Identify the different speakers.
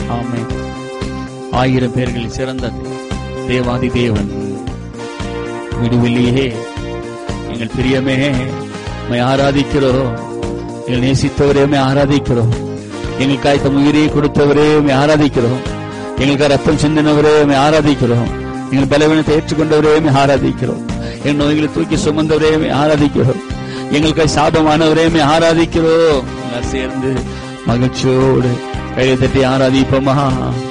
Speaker 1: ஆமே ஆயிரம் பேர்களில் சிறந்த தேவாதி தேவன் விடுவில்லையே எங்கள் பிரியமே உம்மை ஆராதிக்கிறோம் எங்கள் நேசித்தவரே உம்மை ஆராதிக்கிறோம் எங்களுக்காய் தம் உயிரை கொடுத்தவரே உம்மை ஆராதிக்கிறோம் எங்களுக்கு ரத்தம் சிந்தினவரே உம்மை ஆராதிக்கிறோம் எங்கள் பலவீனத்தை ஏற்றுக்கொண்டவரே உம்மை ஆராதிக்கிறோம் என் நோய்களை தூக்கி சுமந்தவரே உம்மை ஆராதிக்கிறோம் எங்களுக்காய் சாபமானவரே உம்மை ஆராதிக்கிறோம் எல்லாம் சேர்ந்து மகிழ்ச்சியோடு கையை தட்டி ஆராதிப்போமா